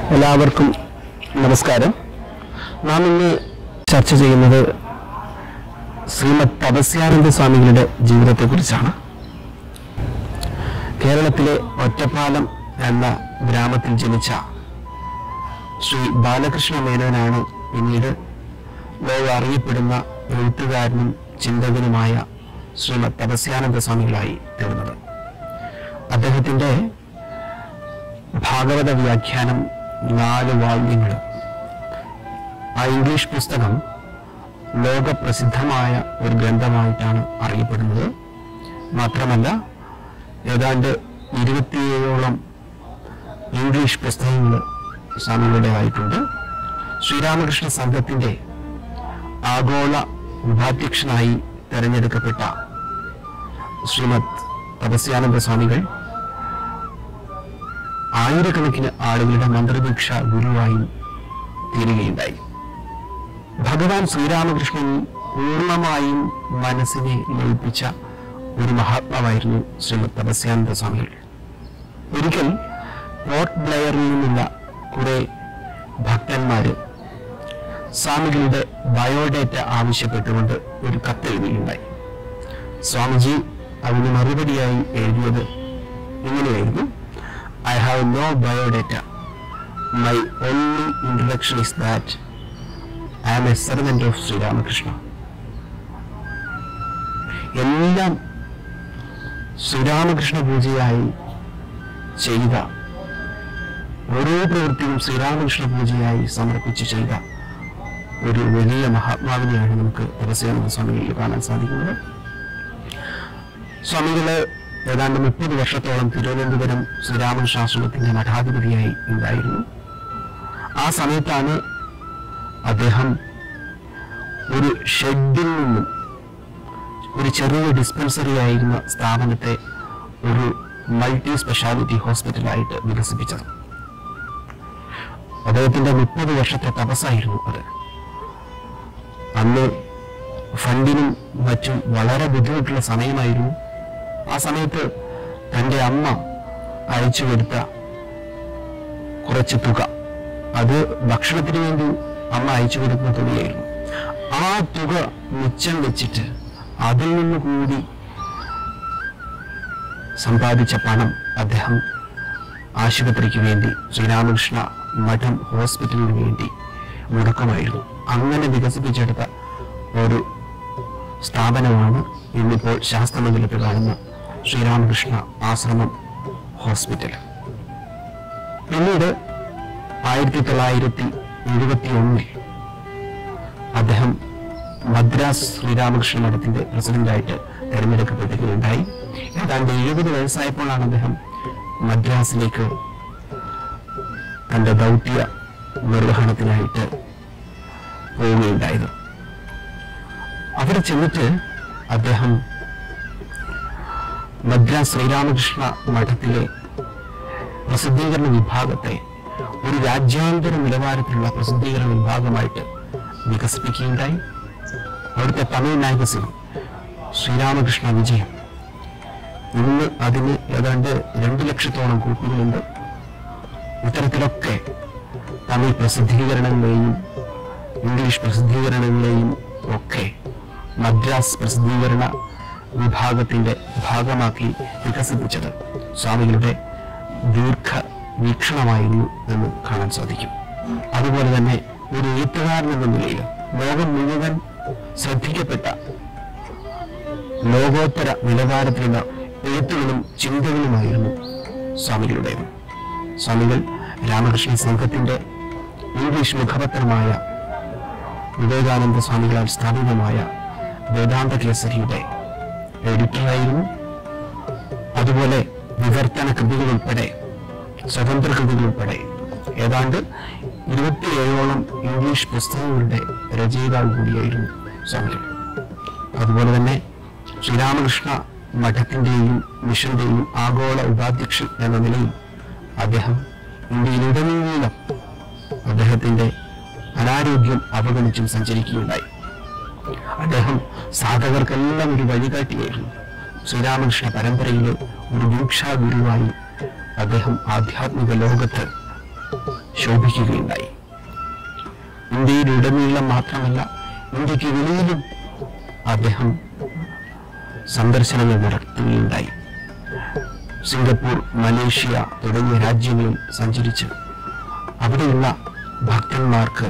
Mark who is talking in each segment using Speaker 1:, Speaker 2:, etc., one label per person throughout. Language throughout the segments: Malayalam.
Speaker 1: എല്ലാവർക്കും നമസ്കാരം നാം ഇന്ന് ചർച്ച ചെയ്യുന്നത് ശ്രീമദ് തപസ്യാനന്ദ സ്വാമികളുടെ ജീവിതത്തെക്കുറിച്ചാണ് കേരളത്തിലെ ഒറ്റപ്പാലം എന്ന ഗ്രാമത്തിൽ ജനിച്ച ശ്രീ ബാലകൃഷ്ണ മേനോനാണ് പിന്നീട് ലോകം അറിയപ്പെടുന്ന എഴുത്തുകാരനും ചിന്തകനുമായ ശ്രീമദ് തപസ്യാനന്ദ സ്വാമികളായി തീർന്നത് അദ്ദേഹത്തിൻ്റെ ഭാഗവത വ്യാഖ്യാനം നാല് വാല്യങ്ങൾ ആ ഇംഗ്ലീഷ് പുസ്തകം ലോകപ്രസിദ്ധമായ ഒരു ഗ്രന്ഥമായിട്ടാണ് അറിയപ്പെടുന്നത് മാത്രമല്ല ഏതാണ്ട് ഇരുപത്തിയേഴോളം ഇംഗ്ലീഷ് പുസ്തകങ്ങൾ സ്വാമികളുടേതായിട്ടുണ്ട് ശ്രീരാമകൃഷ്ണ സംഘത്തിൻ്റെ ആഗോള ഉപാധ്യക്ഷനായി തെരഞ്ഞെടുക്കപ്പെട്ട ശ്രീമദ് തപസ്യാനന്ദ സ്വാമികൾ ആയിരക്കണക്കിന് ആളുകളുടെ മന്ത്രദീക്ഷ ഗുരുവായി തീരുകയുണ്ടായി ഭഗവാൻ ശ്രീരാമകൃഷ്ണൻ പൂർണ്ണമായും മനസ്സിനെ ലയിപ്പിച്ച ഒരു മഹാത്മാവായിരുന്നു ശ്രീമദ് തപസ്യാനന്ദ സ്വാമികൾ ഒരിക്കൽ പോർട്ട് ബ്ലെയറിൽ നിന്നുള്ള കുറെ ഭക്തന്മാര് സ്വാമികളുടെ ബയോഡേറ്റ ആവശ്യപ്പെട്ടുകൊണ്ട് ഒരു കത്തെഴുതുകയുണ്ടായി സ്വാമിജി അതിന് മറുപടിയായി എഴുതിയത് ഇങ്ങനെയായിരുന്നു I have no biodata my only introduction is that I am a servant of Sri Ramakrishna എല്ലാം ശ്രീരാമകൃഷ്ണ പൂജയായി ചെയ്ത ഓരോ പ്രവൃത്തിയും ശ്രീരാമകൃഷ്ണ പൂജയായി സമർപ്പിച്ച് ചെയ്ത ഒരു വലിയ മഹാത്മാവിനെയാണ് നമുക്ക് തപസ്യാനന്ദ സ്വാമികളിൽ കാണാൻ സാധിക്കുന്നത് സ്വാമികള് ഏതാണ്ട് മുപ്പത് വർഷത്തോളം തിരുവനന്തപുരം ശ്രീരാമകൃഷ്ണാശ്രമത്തിന്റെ മഠാധിപതിയായി ഉണ്ടായിരുന്നു ആ സമയത്താണ് അദ്ദേഹം ഒരു ഷെഡിൽ നിന്നും ഒരു ചെറിയ ഡിസ്പെൻസറി ആയിരുന്ന സ്ഥാപനത്തെ ഒരു മൾട്ടി സ്പെഷ്യാലിറ്റി ഹോസ്പിറ്റലായിട്ട് വികസിപ്പിച്ചത് അദ്ദേഹത്തിന്റെ മുപ്പത് വർഷത്തെ തപസ്സായിരുന്നു അത് അന്ന് ഫണ്ടിനും മറ്റും വളരെ ബുദ്ധിമുട്ടുള്ള സമയമായിരുന്നു ആ സമയത്ത് തൻ്റെ അമ്മ അയച്ചു കൊടുത്ത കുറച്ച് തുക അത് ഭക്ഷണത്തിന് വേണ്ടി അമ്മ അയച്ചു കൊടുക്കുന്ന തുകയായിരുന്നു ആ തുക മിച്ചം വെച്ചിട്ട് അതിൽ നിന്ന് കൂടി സമ്പാദിച്ച പണം അദ്ദേഹം ആശുപത്രിക്ക് വേണ്ടി ശ്രീരാമകൃഷ്ണ മഠം ഹോസ്പിറ്റലിന് വേണ്ടി മുടക്കമായിരുന്നു അങ്ങനെ വികസിപ്പിച്ചെടുത്ത ഒരു സ്ഥാപനമാണ് ഇന്നിപ്പോൾ ശാസ്ത്രമംഗലത്ത് കാണുന്ന ശ്രീരാമകൃഷ്ണ ആശ്രമം ഹോസ്പിറ്റൽ പിന്നീട് ആയിരത്തി തൊള്ളായിരത്തി എഴുപത്തി ഒന്നിൽ അദ്ദേഹം മദ്രാസ് ശ്രീരാമകൃഷ്ണ മഠത്തിന്റെ പ്രസിഡന്റായിട്ട് തെരഞ്ഞെടുക്കപ്പെടുകയുണ്ടായി ഏതാണ്ട് എഴുപത് വയസ്സായപ്പോഴാണ് അദ്ദേഹം മദ്രാസിലേക്ക് തന്റെ ദൗത്യ നിർവഹണത്തിനായിട്ട് പോവുകയുണ്ടായത് അവിടെ ചെന്നിട്ട് അദ്ദേഹം മദ്രാസ് ശ്രീരാമകൃഷ്ണ മഠത്തിലെ പ്രസിദ്ധീകരണ വിഭാഗത്തെ ഒരു രാജ്യാന്തര നിലവാരത്തിലുള്ള പ്രസിദ്ധീകരണ വിഭാഗമായിട്ട് വികസിപ്പിക്കുകയുണ്ടായി അവിടുത്തെ തമിഴ് മാഗസിൻ ശ്രീരാമകൃഷ്ണ വിജയം ഇന്ന് അതിന് ഏതാണ്ട് രണ്ട് ലക്ഷത്തോളം കോപ്പികളുണ്ട് ഇത്തരത്തിലൊക്കെ തമിഴ് പ്രസിദ്ധീകരണങ്ങളെയും ഇംഗ്ലീഷ് പ്രസിദ്ധീകരണങ്ങളെയും ഒക്കെ മദ്രാസ് പ്രസിദ്ധീകരണ വിഭാഗത്തിന്റെ ഭാഗമാക്കി വികസിപ്പിച്ചത് സ്വാമികളുടെ ദീർഘ വീക്ഷണമായിരുന്നു എന്ന് കാണാൻ സാധിക്കും അതുപോലെ തന്നെ ഒരു എഴുത്തുകാരൻ എന്ന നിലയിൽ ലോകം മുഴുവൻ ശ്രദ്ധിക്കപ്പെട്ട ലോകോത്തര നിലവാരത്തിലുള്ള എഴുത്തുകളും ചിന്തകളുമായിരുന്നു സ്വാമികളുടേത് സ്വാമികൾ രാമകൃഷ്ണ സംഘത്തിന്റെ ഇംഗ്ലീഷ് മുഖപത്രമായ വിവേകാനന്ദ സ്വാമികളാൽ സ്ഥാപിതമായ വേദാന്ത കേസരിയുടെ എഡിറ്ററായിരുന്നു അതുപോലെ വിവർത്തന കൃതികൾ ഉൾപ്പെടെ സ്വതന്ത്ര കൃതികൾ ഉൾപ്പെടെ ഏതാണ്ട് ഇരുപത്തിയേഴോളം ഇംഗ്ലീഷ് പുസ്തകങ്ങളുടെ രചയിതാവ് കൂടിയായിരുന്നു സ്വാമികൾ അതുപോലെ തന്നെ ശ്രീരാമകൃഷ്ണ മഠത്തിന്റെയും മിഷന്റെയും ആഗോള ഉപാധ്യക്ഷൻ എന്ന നിലയിൽ അദ്ദേഹം ഇന്ത്യയിലുടനീളം അദ്ദേഹത്തിന്റെ അനാരോഗ്യം അവഗണിച്ചും സഞ്ചരിക്കുകയുണ്ടായി അദ്ദേഹം സാധകർക്കെല്ലാം ഒരു വഴികാട്ടിയായിരുന്നു ശ്രീരാമകൃഷ്ണ പരമ്പരയിലെ ഒരു ദീക്ഷാ ഗുരുവായി അദ്ദേഹം ആധ്യാത്മിക ലോകത്ത് ശോഭിക്കുകയുണ്ടായി ഇന്ത്യയിലുടനീളം മാത്രമല്ല ഇന്ത്യക്ക് വെളിയിലും അദ്ദേഹം സന്ദർശനങ്ങൾ നടത്തുകയുണ്ടായി സിംഗപ്പൂർ മലേഷ്യ തുടങ്ങിയ രാജ്യങ്ങളിൽ സഞ്ചരിച്ച് അവിടെയുള്ള ഭക്തന്മാർക്ക്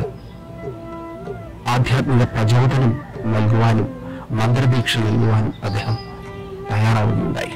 Speaker 1: ആധ്യാത്മിക പ്രചോദനം നൽകുവാനും മന്ത്രദീക്ഷ നൽകുവാനും അദ്ദേഹം തയ്യാറാവുകയുണ്ടായി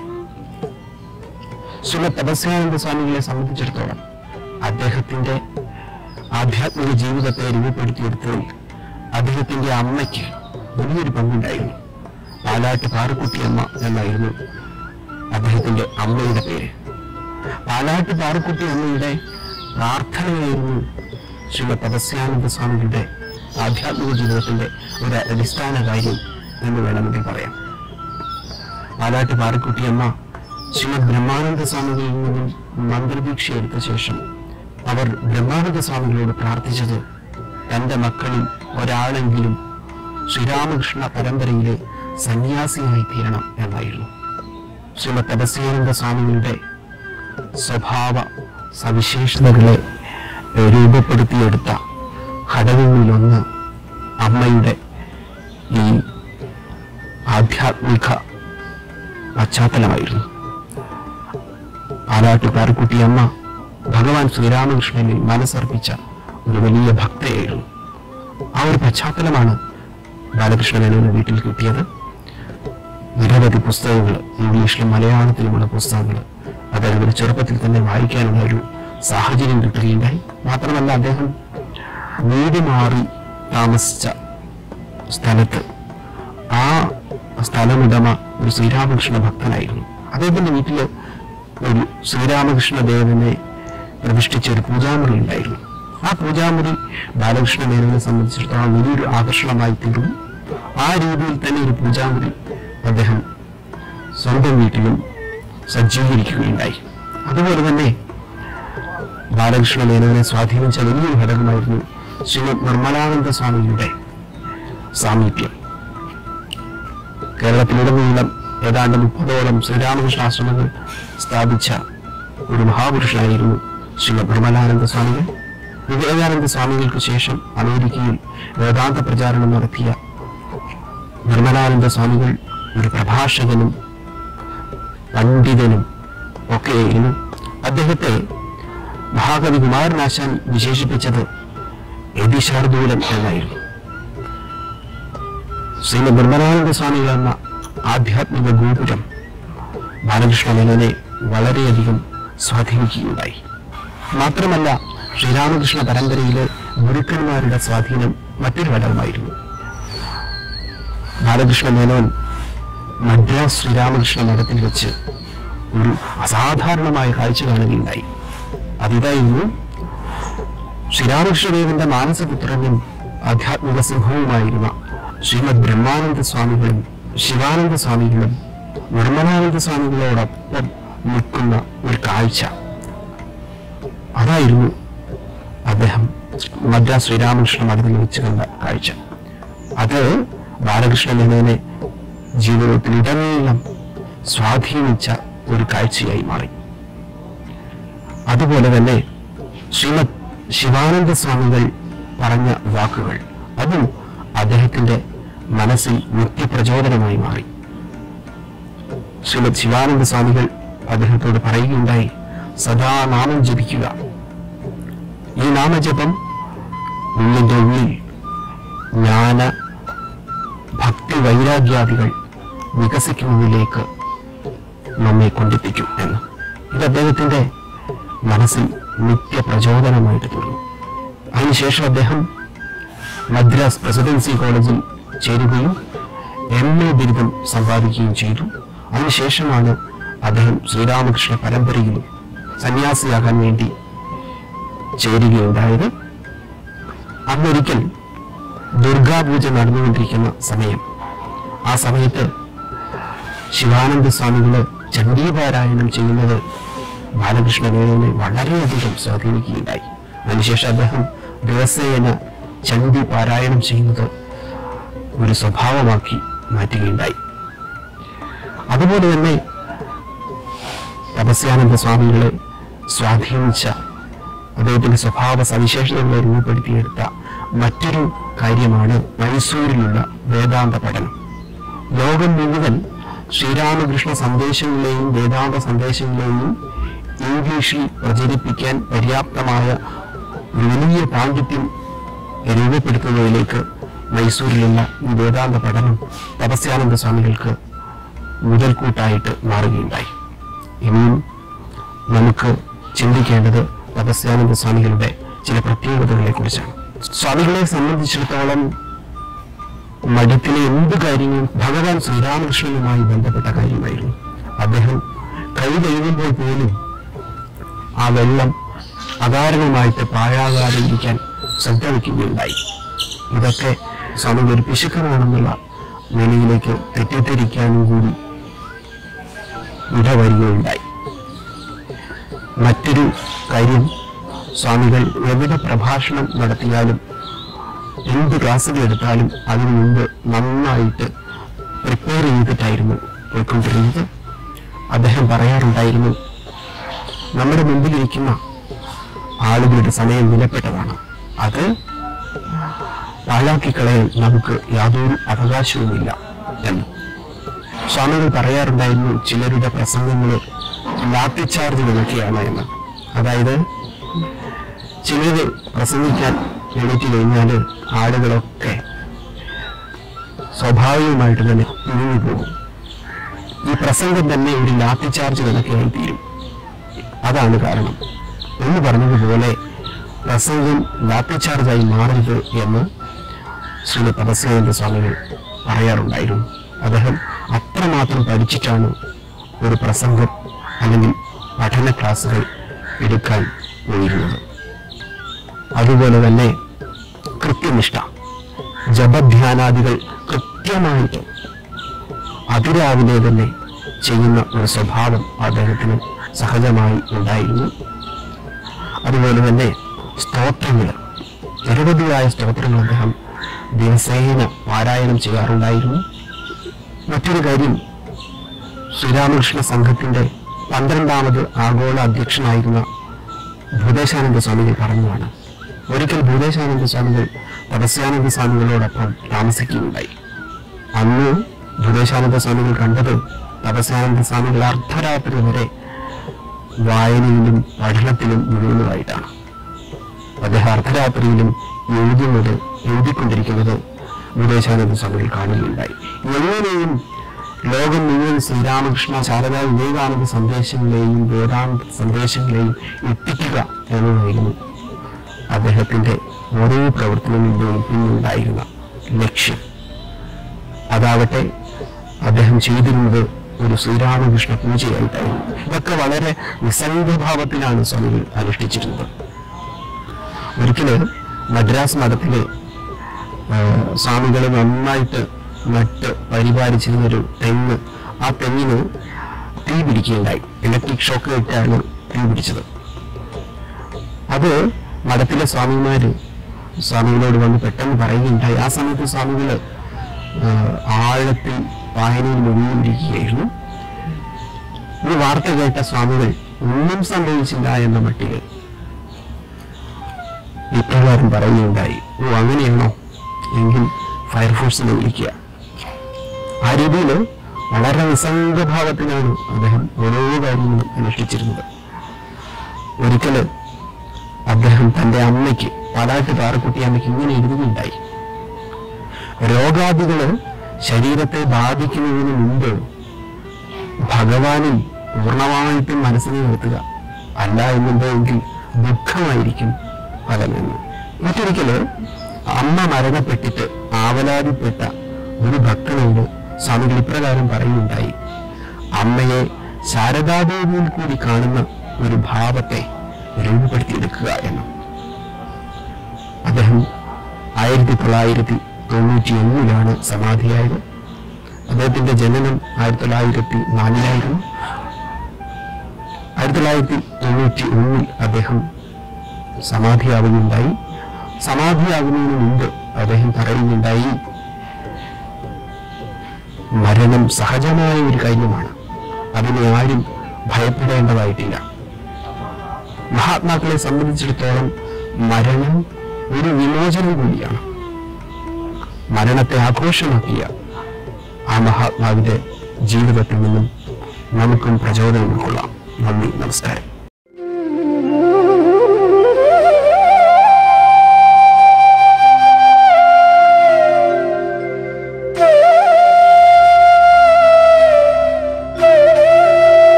Speaker 1: ശ്രീമദ് തപസ്യാനന്ദ സ്വാമികളെ സംബന്ധിച്ചിടത്തോളം അദ്ദേഹത്തിന്റെ ആധ്യാത്മിക ജീവിതത്തെ രൂപപ്പെടുത്തിയെടുത്തതിൽ അദ്ദേഹത്തിന്റെ അമ്മയ്ക്ക് വലിയൊരു പങ്കുണ്ടായിരുന്നു പാലാട്ട് പാറുക്കുട്ടിയമ്മ എന്നായിരുന്നു അദ്ദേഹത്തിന്റെ അമ്മയുടെ പേര് പാലാട്ട് പാറുക്കുട്ടി അമ്മയുടെ പ്രാർത്ഥനയായിരുന്നു ശ്രീമദ് തപസ്യാനന്ദ സ്വാമികളുടെ ആധ്യാത്മിക ജീവിതത്തിന്റെ ഒരു അടിസ്ഥാന കാര്യം എന്ന് വേണമെങ്കിൽ പറയാം പാലാട്ട് പാറക്കുട്ടിയമ്മ ശ്രീമദ് ബ്രഹ്മാനന്ദ സ്വാമികളിൽ നിന്നും മന്ത്രദീക്ഷ എടുത്ത ശേഷം അവർ ബ്രഹ്മാനന്ദ സ്വാമികളോട് പ്രാർത്ഥിച്ചത് തന്റെ മക്കളിൽ ഒരാളെങ്കിലും ശ്രീരാമകൃഷ്ണ പരമ്പരയിലെ സന്യാസിയായി തീരണം എന്നായിരുന്നു ശ്രീമദ് തപസ്യാനന്ദ സ്വാമികളുടെ സ്വഭാവ സവിശേഷതകളെ രൂപപ്പെടുത്തിയെടുത്ത ഘടകങ്ങളിലൊന്ന് അമ്മയുടെ ഈ ആധ്യാത്മിക പശ്ചാത്തലമായിരുന്നു പാലാട്ടുകാർ കുട്ടിയമ്മ ഭഗവാൻ ശ്രീരാമകൃഷ്ണനിൽ മനസ്സർപ്പിച്ച ഒരു വലിയ ഭക്തയായിരുന്നു ആ ഒരു പശ്ചാത്തലമാണ് ബാലകൃഷ്ണമേനോന് വീട്ടിൽ കിട്ടിയത് നിരവധി പുസ്തകങ്ങൾ ഇംഗ്ലീഷിലും മലയാളത്തിലുമുള്ള പുസ്തകങ്ങൾ അദ്ദേഹത്തിന് ചെറുപ്പത്തിൽ തന്നെ വായിക്കാനുള്ള ഒരു സാഹചര്യം കിട്ടുകയുണ്ടായി മാത്രമല്ല അദ്ദേഹം വീട് മാറി താമസിച്ച സ്ഥലത്ത് ആ സ്ഥലമുടമ ഒരു ശ്രീരാമകൃഷ്ണ ഭക്തനായിരുന്നു അദ്ദേഹത്തിന്റെ വീട്ടില് ഒരു ശ്രീരാമകൃഷ്ണ ദേവനെ പ്രതിഷ്ഠിച്ച ഒരു പൂജാമുറി ഉണ്ടായിരുന്നു ആ പൂജാമുറി ബാലകൃഷ്ണ മേനോനെ സംബന്ധിച്ചിടത്തോളം വലിയൊരു ആകർഷണമായി തീർന്നു ആ രീതിയിൽ തന്നെ ഒരു പൂജാമുറി അദ്ദേഹം സ്വന്തം വീട്ടിലും സജ്ജീകരിക്കുകയുണ്ടായി അതുപോലെ തന്നെ ബാലകൃഷ്ണ മേനോനെ സ്വാധീനിച്ച വലിയൊരു ഘടകമായിരുന്നു ശ്രീമദ് നിർമ്മലാനന്ദ സ്വാമിയുടെ സാമീപ്യം കേരളത്തിലുടനീളം ഏതാണ്ട് മുപ്പതോളം ശ്രീരാമകൃഷ്ണ ആശ്രമങ്ങൾ സ്ഥാപിച്ച ഒരു മഹാപുരുഷനായിരുന്നു ശ്രീമദ് നിർമ്മലാനന്ദ സ്വാമികൾ വിവേകാനന്ദ സ്വാമികൾക്ക് ശേഷം അമേരിക്കയിൽ വേദാന്ത പ്രചാരണം നടത്തിയ നിർമ്മലാനന്ദ സ്വാമികൾ ഒരു പ്രഭാഷകനും പണ്ഡിതനും ഒക്കെയായിരുന്നു അദ്ദേഹത്തെ മഹാകവി കുമാരനാശാൻ വിശേഷിപ്പിച്ചത് യതിശാർദൂലൻ എന്നായിരുന്നു ശ്രീമദ് നിർമ്മലാനന്ദ സ്വാമികൾ എന്ന ആധ്യാത്മിക ഗോപുരം ബാലകൃഷ്ണ മേനോനെ വളരെയധികം സ്വാധീനിക്കുകയുണ്ടായി മാത്രമല്ല ശ്രീരാമകൃഷ്ണ പരമ്പരയിലെ ഗുരുക്കന്മാരുടെ സ്വാധീനം മറ്റൊരു ഘടകമായിരുന്നു ബാലകൃഷ്ണ മേനോൻ മദ്രാസ് ശ്രീരാമകൃഷ്ണ മഠത്തിൽ വെച്ച് ഒരു അസാധാരണമായ കാഴ്ച കാണുകയുണ്ടായി അതിതായിരുന്നു ശ്രീരാമകൃഷ്ണദേവന്റെ മാനസപുത്രനും ആധ്യാത്മിക സിംഹവുമായിരുന്ന ശ്രീമദ് ബ്രഹ്മാനന്ദ സ്വാമികളും ശിവാനന്ദ സ്വാമികളും നിർമ്മലാനന്ദ സ്വാമികളോടൊപ്പം നിൽക്കുന്ന ഒരു കാഴ്ച അതായിരുന്നു അദ്ദേഹം മദ്രാസ് ശ്രീരാമകൃഷ്ണ മഠത്തിൽ വെച്ച് കണ്ട കാഴ്ച അത് ബാലകൃഷ്ണ മേനോനെ ജീവിതത്തിൽ ഇടനീളം സ്വാധീനിച്ച ഒരു കാഴ്ചയായി മാറി അതുപോലെ തന്നെ ശ്രീമദ് ശിവാനന്ദ സ്വാമികൾ പറഞ്ഞ വാക്കുകൾ അതും അദ്ദേഹത്തിന്റെ മനസ്സിൽ നിത്യപ്രചോദനമായി മാറി ശ്രീമദ് ശിവാനന്ദ സ്വാമികൾ അദ്ദേഹത്തോട് പറയുകയുണ്ടായി സദാ നാമം ജപിക്കുക ഈ നാമജപം ഉള്ളിന്റെ ഉള്ളിൽ ജ്ഞാന ഭക്തി വൈരാഗ്യാദികൾ വികസിക്കുന്നതിലേക്ക് നമ്മെ കൊണ്ടെത്തിക്കും എന്ന് ഇത് അദ്ദേഹത്തിന്റെ മനസ്സിൽ നിത്യപ്രചോദനമായിട്ട് തീർന്നു അതിനുശേഷം അദ്ദേഹം മദ്രാസ് പ്രസിഡൻസി കോളേജിൽ ചേരുകയും എം എ ബിരുദം സമ്പാദിക്കുകയും ചെയ്തു അതിനുശേഷമാണ് അദ്ദേഹം ശ്രീരാമകൃഷ്ണ പരമ്പരയിൽ സന്യാസിയാകാൻ വേണ്ടി ചേരുകയുണ്ടായത് അന്നൊരിക്കൽ ദുർഗാപൂജ നടന്നുകൊണ്ടിരിക്കുന്ന സമയം ആ സമയത്ത് ശിവാനന്ദ സ്വാമികള് ചണ്ഡീപാരായണം ചെയ്യുന്നത് ബാലകൃഷ്ണ മേനോനെ വളരെയധികം സ്വാധീനിക്കുകയുണ്ടായി അതിനുശേഷം അദ്ദേഹം ദിവസേന ചണ്ഡി പാരായണം ചെയ്യുന്നത് ഒരു സ്വഭാവമാക്കി മാറ്റുകയുണ്ടായി അതുപോലെ തന്നെ തപസ്യാനന്ദ സ്വാമികളെ സ്വാധീനിച്ച അദ്ദേഹത്തിന്റെ സ്വഭാവ സവിശേഷതകളെ രൂപപ്പെടുത്തിയെടുത്ത മറ്റൊരു കാര്യമാണ് മൈസൂരിലുള്ള വേദാന്ത പഠനം ലോകം മുഴുവൻ ശ്രീരാമകൃഷ്ണ സന്ദേശങ്ങളെയും വേദാന്ത സന്ദേശങ്ങളെയും ഇംഗ്ലീഷിൽ പ്രചരിപ്പിക്കാൻ പര്യാപ്തമായ ഒരു വലിയ പാണ്ഡിത്യം രൂപപ്പെടുത്തുന്നതിലേക്ക് മൈസൂരിലുള്ള ഈ വേദാന്ത പഠനം തപസ്യാനന്ദ സ്വാമികൾക്ക് മുതൽക്കൂട്ടായിട്ട് മാറുകയുണ്ടായി ഇനിയും നമുക്ക് ചിന്തിക്കേണ്ടത് തപസ്യാനന്ദ സ്വാമികളുടെ ചില പ്രത്യേകതകളെ കുറിച്ചാണ് സ്വാമികളെ സംബന്ധിച്ചിടത്തോളം മഠത്തിലെ എന്ത് കാര്യങ്ങളും ഭഗവാൻ ശ്രീരാമകൃഷ്ണനുമായി ബന്ധപ്പെട്ട കാര്യമായിരുന്നു അദ്ദേഹം കൈ കഴുകുമ്പോൾ പോലും ആ വെള്ളം അകാരണമായിട്ട് പാഴാകാതെ ഇരിക്കാൻ ശ്രദ്ധ വയ്ക്കുകയുണ്ടായി ഇതൊക്കെ സ്വാമി ഒരു പിശുക്കനാണെന്നുള്ള നിലയിലേക്ക് തെറ്റിദ്ധരിക്കാനും കൂടി ഇടവരികയുണ്ടായി മറ്റൊരു കാര്യം സ്വാമികൾ എവിടെ പ്രഭാഷണം നടത്തിയാലും എന്ത് ക്ലാസ്സുകൾ എടുത്താലും അതിനു മുമ്പ് നന്നായിട്ട് പ്രിപ്പയർ ചെയ്തിട്ടായിരുന്നു പോയിക്കൊണ്ടിരുന്നത് അദ്ദേഹം പറയാറുണ്ടായിരുന്നു നമ്മുടെ മുമ്പിലിരിക്കുന്ന ആളുകളുടെ സമയം വിലപ്പെട്ടതാണ് അത് പാഴാക്കി കളയാൻ നമുക്ക് യാതൊരു അവകാശവുമില്ല എന്ന് സ്വാമികൾ പറയാറുണ്ടായിരുന്നു ചിലരുടെ പ്രസംഗങ്ങൾ ലാത്തിച്ചാർജുകളൊക്കെയാണ് എന്ന് അതായത് ചിലര് പ്രസംഗിക്കാൻ എണീറ്റ് കഴിഞ്ഞാൽ ആളുകളൊക്കെ സ്വാഭാവികമായിട്ട് തന്നെ പിരിഞ്ഞു പോകും ഈ പ്രസംഗം തന്നെ ഒരു ലാത്തിച്ചാർജ് കണക്കെയായി തീരും അതാണ് കാരണം എന്ന് പറഞ്ഞതുപോലെ പ്രസംഗം ലാത്തിച്ചാർജായി മാറരുത് എന്ന് ശ്രീ തപസ്വേന്ദ്ര സ്വാമികൾ പറയാറുണ്ടായിരുന്നു അദ്ദേഹം അത്രമാത്രം പഠിച്ചിട്ടാണ് ഒരു പ്രസംഗം അല്ലെങ്കിൽ പഠന ക്ലാസ്സുകൾ എടുക്കാൻ പോയിരുന്നത് അതുപോലെ തന്നെ കൃത്യനിഷ്ഠ ജപധ്യാനാദികൾ കൃത്യമായിട്ട് അതിരാവിലെ തന്നെ ചെയ്യുന്ന ഒരു സ്വഭാവം അദ്ദേഹത്തിന് സഹജമായി ഉണ്ടായിരുന്നു അതുപോലെ തന്നെ സ്തോത്രങ്ങൾ നിരവധിയായ സ്തോത്രങ്ങൾ അദ്ദേഹം ദിവസേന പാരായണം ചെയ്യാറുണ്ടായിരുന്നു മറ്റൊരു കാര്യം ശ്രീരാമകൃഷ്ണ സംഘത്തിന്റെ പന്ത്രണ്ടാമത് ആഗോള അധ്യക്ഷനായിരുന്ന ഭൂദേശാനന്ദ സ്വാമികൾ പറഞ്ഞതാണ് ഒരിക്കൽ ഭൂദേശാനന്ദ സ്വാമികൾ തപസ്യാനന്ദ സ്വാമികളോടൊപ്പം താമസിക്കുകയുണ്ടായി അന്ന് ഭൂദേശാനന്ദ സ്വാമികൾ കണ്ടത് തപസ്യാനന്ദ സ്വാമികൾ അർദ്ധരാത്രി വരെ വായനയിലും പഠനത്തിലും മുഴുവനായിട്ടാണ് അദ്ദേഹം അർദ്ധരാത്രിയിലും എഴുതുന്നത് എഴുതിക്കൊണ്ടിരിക്കുന്നത് ഭൂദേശാനന്ദ സ്വാമികൾ കാണുകയുണ്ടായി എങ്ങനെയും ലോകം മുഴുവൻ ശ്രീരാമകൃഷ്ണ ശാരദ വിവേകാനന്ദ സന്ദേശങ്ങളെയും വേദാന്ത സന്ദേശങ്ങളെയും എത്തിക്കുക എന്നതായിരുന്നു അദ്ദേഹത്തിന്റെ ഓരോ പ്രവർത്തനങ്ങളുടെയും പിന്നിലുണ്ടായിരുന്ന ലക്ഷ്യം അതാവട്ടെ അദ്ദേഹം ചെയ്തിരുന്നത് ഒരു ശ്രീരാമകൃഷ്ണ പൂജയായിട്ടായിരുന്നു ഇതൊക്കെ വളരെ നിസ്സംഗഭാവത്തിലാണ് സ്വാമികൾ അനുഷ്ഠിച്ചിരുന്നത് ഒരിക്കല് മദ്രാസ് മഠത്തില് സ്വാമികൾ നന്നായിട്ട് നട്ട് പരിപാലിച്ചിരുന്ന ഒരു തെങ്ങ് ആ തെങ്ങിന് തീ പിടിക്കുകയുണ്ടായി ഇലക്ട്രിക് ഷോക്ക് ഇട്ടാണ് തീ പിടിച്ചത് അത് മഠത്തിലെ സ്വാമിമാര് സ്വാമികളോട് വന്ന് പെട്ടെന്ന് പറയുകയുണ്ടായി ആ സമയത്ത് സ്വാമികള് ആ, ആഴത്തിൽ വായനയിൽ മുഴുകിയിരിക്കുകയായിരുന്നു ഈ വാർത്ത കേട്ട സ്വാമികൾ ഒന്നും സംഭവിച്ചില്ല എന്ന മട്ടില് ഇപ്രകാരം പറയുകയുണ്ടായി ഓ അങ്ങനെയാണോ എങ്കിൽ ഫയർഫോഴ്സിനെ വിളിക്കുക ആ രീതിയിൽ വളരെ നിസ്സംഗഭാവത്തിലാണ് അദ്ദേഹം ഓരോ കാര്യങ്ങളും അനുഷ്ഠിച്ചിരുന്നത് ഒരിക്കല് അദ്ദേഹം തന്റെ അമ്മയ്ക്ക് പാലാട്ട് പാറക്കുട്ടി അമ്മയ്ക്ക് ഇങ്ങനെ എഴുതുകയുണ്ടായി രോഗാദികള് ശരീരത്തെ ബാധിക്കുന്നതിന് മുമ്പ് ഭഗവാനിൽ പൂർണ്ണമായിട്ടും മനസ്സിനെ നിർത്തുക അല്ല എന്നുണ്ടെങ്കിൽ ദുഃഖമായിരിക്കും ഫലമെന്ന് മറ്റൊരിക്കല് അമ്മ മരണപ്പെട്ടിട്ട് ആവലാതിപ്പെട്ട ഒരു ഭക്തനോട് സ്വാമികൾ ഇപ്രകാരം പറയുകയുണ്ടായി അമ്മയെ ശാരദാദേവിയിൽ കൂടി കാണുന്ന ഒരു ഭാവത്തെ രൂപപ്പെടുത്തിയെടുക്കുക എന്ന് അദ്ദേഹം ആയിരത്തി തൊള്ളായിരത്തി തൊണ്ണൂറ്റി ഒന്നിലാണ് സമാധിയായത് അദ്ദേഹത്തിന്റെ ജനനം ആയിരത്തി തൊള്ളായിരത്തി നാലിലായിരുന്നു ആയിരത്തി തൊള്ളായിരത്തി തൊണ്ണൂറ്റി ഒന്നിൽ അദ്ദേഹം സമാധിയാവുകയുണ്ടായി സമാധിയാകുന്നതിന് മുമ്പ് അദ്ദേഹം പറയുകയുണ്ടായി മരണം സഹജമായ ഒരു കാര്യമാണ് അതിനെ ആരും ഭയപ്പെടേണ്ടതായിട്ടില്ല മഹാത്മാക്കളെ സംബന്ധിച്ചിടത്തോളം മരണം ഒരു വിമോചനം കൂടിയാണ് മരണത്തെ ആഘോഷമാക്കിയ ആ മഹാത്മാവിന്റെ ജീവിതത്തിൽ നിന്നും നമുക്കും പ്രചോദനം ഉൾക്കൊള്ളാം നന്ദി നമസ്കാരം